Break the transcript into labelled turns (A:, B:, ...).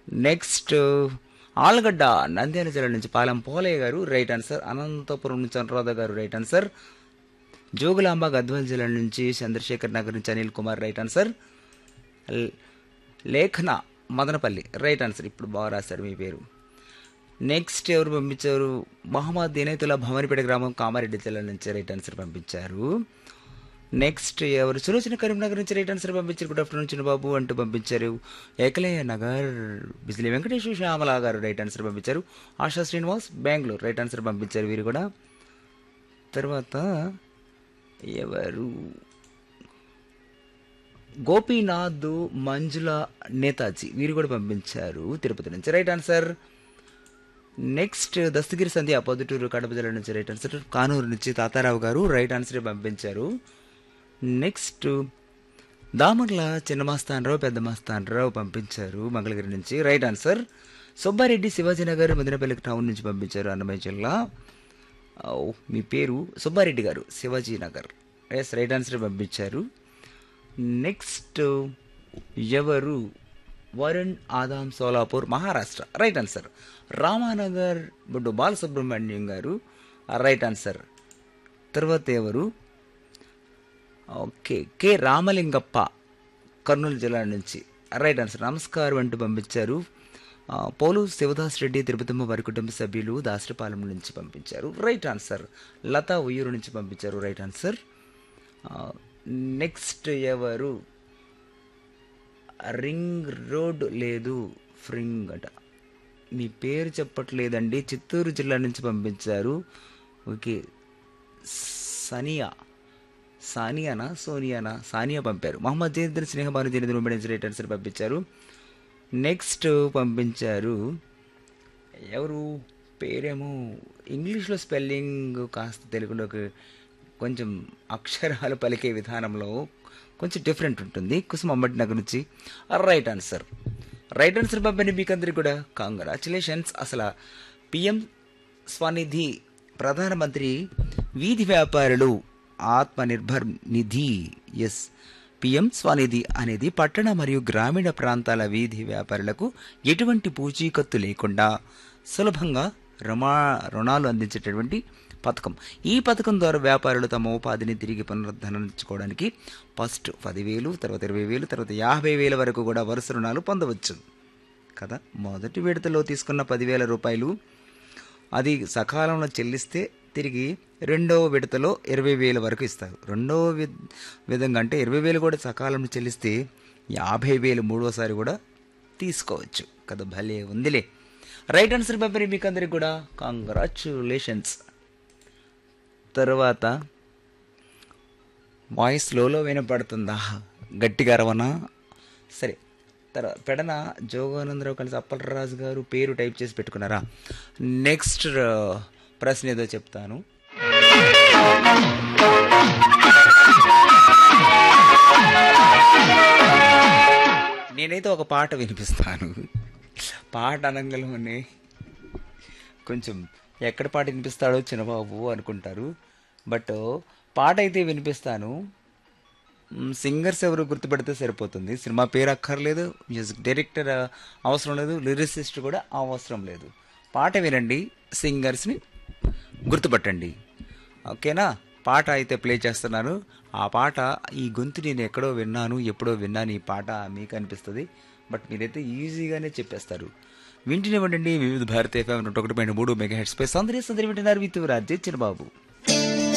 A: next Allagadda Nandyal జిల్లా నుంచి పాలెం పోలయ్య గారు రైట్ ఆన్సర్ అనంతపురం నుంచి అనురాధ గారు రైట్ ఆన్సర్ జోగులాంబ గద్వాల్ జిల్లా నుంచి చంద్రశేఖర్ నగర్ నుంచి అనిల్ కుమార్ రైట్ ఆన్సర్ ల్- లేఖన మదనపల్లి రైట్ ఆన్సర్ ఇప్పుడు బాగా రాశారు మీ పేరు నెక్స్ట్ ఎవరు పంపించారు మహమ్మద్ దినేతుల భవనిపేట గ్రామం కామారెడ్డి జిల్లా నుంచి రైట్ ఆన్సర్ పంపించారు నెక్స్ట్ ఎవరు సులోచన కరీంనగర్ నుంచి రైట్ ఆన్సర్ పంపించారు గుడ్ ఆఫ్టర్నూన్ చిన్నబాబు అంటూ పంపించారు ఏకలయ్య నగర్ బిజిలీ వెంకటేశ్వర శ్యామల గారు రైట్ ఆన్సర్ పంపించారు ఆశా శ్రీనివాస్ బెంగళూరు రైట్ ఆన్సర్ పంపించారు వీరు కూడా తర్వాత ఎవరు గోపీనాథ్ మంజుల నేతాజీ వీరు కూడా పంపించారు తిరుపతి నుంచి right answer next Dastagiri Sandhya Proddatur Kadapa జిల్లా నుంచి రైట్ ఆన్సర్ కానూరు నుంచి తాతారావు గారు రైట్ ఆన్సర్ పంపించారు నెక్స్ట్ దామర్ల చిన్న మాస్తానరావు పెద్ద మాస్తానరావు పంపించారు మంగళగిరి నుంచి right answer Subbareddy Shivajinagar Madanapalle town నుంచి పంపించారు అన్నమయ్య జిల్లా ఓ, మీ పేరు సుబ్బారెడ్డి గారు Shivaji Nagar yes right answer పంపించారు నెక్స్ట్ ఎవరు Varun Adam Solapur Maharashtra right answer Ramanagar Boddu Balasubrahmanyam గారు రైట్ ఆన్సర్ తర్వాత ఎవరు ఓకే కె రామలింగప్ప కర్నూలు జిల్లా నుంచి రైట్ ఆన్సర్ నమస్కారం అంటూ పంపించారు ఆ, పోలు శివదాస్ రెడ్డి తిరుపతమ్మ వారి కుటుంబ సభ్యులు దాసరిపాలెం నుంచి పంపించారు రైట్ ఆన్సర్ లతా ఉయ్యూరు నుంచి పంపించారు రైట్ ఆన్సర్ నెక్స్ట్ ఎవరు రింగ్ రోడ్ లేదు ఫ్రింగ్ అట మీ పేరు చెప్పట్లేదండి చిత్తూరు జిల్లా నుంచి పంపించారు ఓకే సనియా సానియానా సోనియానా సానియా పంపారు మహమ్మద్ జయద్ర స్నేహబాను జనిద్ర ఉమెన్స్ రైట్ ఆన్సర్ పంపించారు నెక్స్ట్ పంపించారు ఎవరు పేరేమో ఇంగ్లీష్లో స్పెల్లింగ్ కాస్త తెలుగులోకి కొంచెం అక్షరాలు పలికే విధానంలో కొంచెం డిఫరెంట్ ఉంటుంది కుసుమ అమ్మటి నగర్ నుంచి రైట్ ఆన్సర్ రైట్ ఆన్సర్ పంపిణీ మీకు అందరికీ కూడా కంగ్రాచులేషన్స్ అసలు పిఎం స్వనిధి ప్రధానమంత్రి వీధి వ్యాపారులు ఆత్మనిర్భర్ నిధి ఎస్ పిఎం స్వనిధి అనేది పట్టణ మరియు గ్రామీణ ప్రాంతాల వీధి వ్యాపారులకు ఎటువంటి పూచీకత్తు లేకుండా సులభంగా రుమా రుణాలు అందించేటటువంటి పథకం ఈ పథకం ద్వారా వ్యాపారులు తమ ఉపాధిని తిరిగి పునరుద్ధరించుకోవడానికి ఫస్ట్ పదివేలు తర్వాత ఇరవై వేలు తర్వాత యాభై వేల వరకు కూడా వరుస రుణాలు పొందవచ్చు కదా మొదటి విడతలో తీసుకున్న పదివేల రూపాయలు అది సకాలంలో చెల్లిస్తే తిరిగి రెండవ విడతలో ఇరవై వేల వరకు ఇస్తారు రెండవ వి విధంగా అంటే ఇరవై వేలు కూడా సకాలంలో చెల్లిస్తే యాభై వేలు మూడోసారి కూడా తీసుకోవచ్చు కదా భలే ఉందిలే రైట్ ఆన్సర్ పేపర్ మీకు అందరికి కూడా కంగ్రాచులేషన్స్ తర్వాత వాయిస్ లోలో వినపడుతుందా గట్టిగా రవనా సరే తర్వాత పెడన జోగానందరావు కలిసి అప్పలరాజు గారు పేరు టైప్ చేసి పెట్టుకున్నారా నెక్స్ట్ ప్రశ్న ఏదో చెప్తాను నేనైతే ఒక పాట వినిపిస్తాను పాట అనగలమని కొంచెం ఎక్కడ పాట వినిపిస్తాడో చిన్నబాబు అనుకుంటారు బట్ పాట అయితే వినిపిస్తాను మ్, సింగర్స్ ఎవరు గుర్తుపెడితే సరిపోతుంది సినిమా పేరు అక్కర్లేదు మ్యూజిక్ డైరెక్టర్ ఆ, అవసరం లేదు లిరిసిస్ట్ కూడా అవసరం లేదు పాట వినండి సింగర్స్ని గుర్తుపట్టండి ఓకేనా పాట అయితే ప్లే చేస్తున్నాను ఆ పాట ఈ గొంతు నేను ఎక్కడో విన్నాను ఎప్పుడో విన్నాను ఈ పాట మీకు అనిపిస్తుంది బట్ మీరైతే ఈజీగానే చెప్పేస్తారు వింటూనే ఉండండి వివిధ భారతీయ ఎఫ్ఎం నూట ఒకటి పాయింట్ మూడు మెగా హెడ్స్ పై సందరి సందరి వింటున్నారు విత్ రాజే చిన్నబాబు